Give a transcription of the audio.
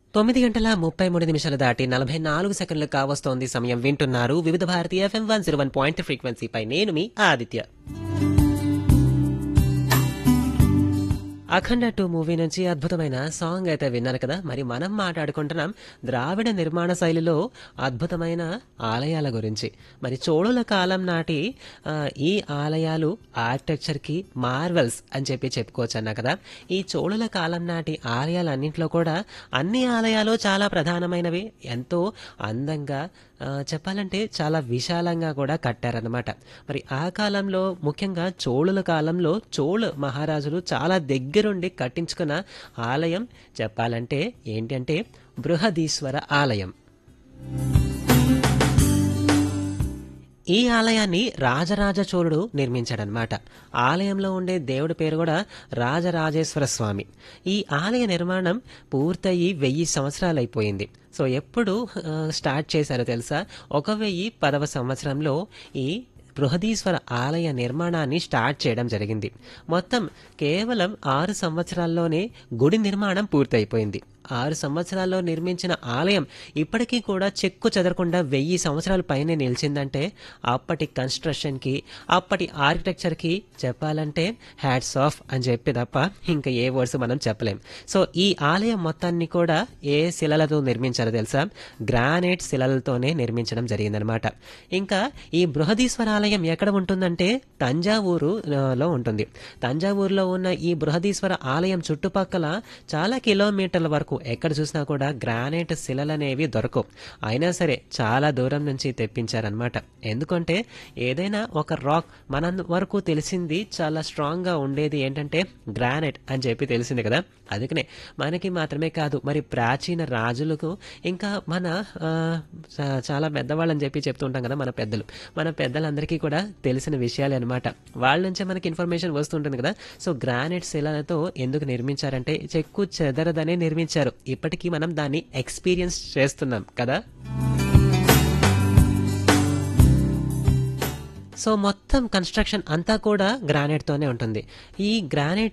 తొమ్మిది గంటల ముప్పై మూడు నిమిషాలు దాటి నలభై నాలుగు సెకండ్లు కావస్తోంది సమయం వింటున్నారు Vividh Bharati FM one zero one point ఫ్రీక్వెన్సీపై నేను మీ ఆదిత్య అఖండ టూ మూవీ నుంచి అద్భుతమైన సాంగ్ అయితే విన్నారు కదా మరి మనం మాట్లాడుకుంటున్నాం ద్రావిడ నిర్మాణ శైలిలో అద్భుతమైన ఆలయాల గురించి మరి చోళుల కాలం నాటి ఆ, ఈ ఆలయాలు ఆర్కిటెక్చర్కి మార్వెల్స్ అని చెప్పి చెప్పుకోవచ్చు అన్నా కదా ఈ చోళుల కాలం నాటి ఆలయాలన్నింటిలో కూడా అన్ని ఆలయాలు చాలా ప్రధానమైనవి ఎంతో అందంగా ఆ, చెప్పాలంటే చాలా విశాలంగా కూడా కట్టారనమాట మరి ఆ కాలంలో ముఖ్యంగా చోళుల కాలంలో చోళ మహారాజులు చాలా దగ్గరుండి కట్టించుకున్న ఆలయం చెప్పాలంటే ఏంటంటే బృహదీశ్వర ఆలయం ఈ ఆలయాన్ని రాజరాజ చోళుడు నిర్మించాడనమాట ఆలయంలో ఉండే దేవుడి పేరు కూడా రాజరాజేశ్వర స్వామి ఈ ఆలయ నిర్మాణం పూర్తయి వెయ్యి సంవత్సరాలు అయిపోయింది సో ఎప్పుడు ఆ, స్టార్ట్ చేశారో తెలుసా ఒక వెయ్యి పదవ సంవత్సరంలో ఈ బృహదీశ్వర ఆలయ నిర్మాణాన్ని స్టార్ట్ చేయడం జరిగింది మొత్తం కేవలం ఆరు సంవత్సరాల్లోనే గుడి నిర్మాణం పూర్తయిపోయింది ఆరు సంవత్సరాల్లో నిర్మించిన ఆలయం ఇప్పటికీ కూడా చెక్కు చెదరకుండా వెయ్యి సంవత్సరాల పైనే నిలిచిందంటే అప్పటి కన్స్ట్రక్షన్కి అప్పటి ఆర్కిటెక్చర్కి చెప్పాలంటే హ్యాట్స్ ఆఫ్ అని చెప్పి తప్ప ఇంకా ఏ వర్డ్స్ మనం చెప్పలేం సో ఈ ఆలయం మొత్తాన్ని కూడా ఏ శిలలతో నిర్మించారో తెలుసా గ్రానైట్ శిలలతోనే నిర్మించడం జరిగిందనమాట ఇంకా ఈ బృహదీశ్వర ఆలయం ఎక్కడ ఉంటుందంటే తంజావూరు ఆ, లో ఉంటుంది తంజావూరులో ఉన్న ఈ బృహదీశ్వర ఆలయం చుట్టుపక్కల చాలా కిలోమీటర్ల వరకు ఎక్కడ చూసినా కూడా గ్రానైట్ శిలలు అనేవి దొరకవు అయినా సరే చాలా దూరం నుంచి తెప్పించారనమాట ఎందుకంటే ఏదైనా ఒక రాక్ మన వరకు తెలిసింది చాలా స్ట్రాంగ్ గా ఉండేది ఏంటంటే గ్రానైట్ అని చెప్పి తెలిసింది కదా అందుకనే మనకి మాత్రమే కాదు మరి ప్రాచీన రాజులకు ఇంకా మన ఆ, చా- చాలా పెద్దవాళ్ళని చెప్పి చెప్తూ ఉంటాం కదా మన పెద్దలు మన పెద్దలందరికీ కూడా తెలిసిన విషయాలే అనమాట వాళ్ళ నుంచే మనకి ఇన్ఫర్మేషన్ వస్తుంటుంది కదా సో గ్రానైట్ శిలలతో ఎందుకు నిర్మించారంటే చెక్కు చెదరదనే నిర్మించారు ఇప్పటికీ మనం దాన్ని ఎక్స్పీరియన్స్ చేస్తున్నాం కదా సో మొత్తం కన్స్ట్రక్షన్ అంతా కూడా గ్రానైట్ తోనే ఉంటుంది ఈ గ్రానైట్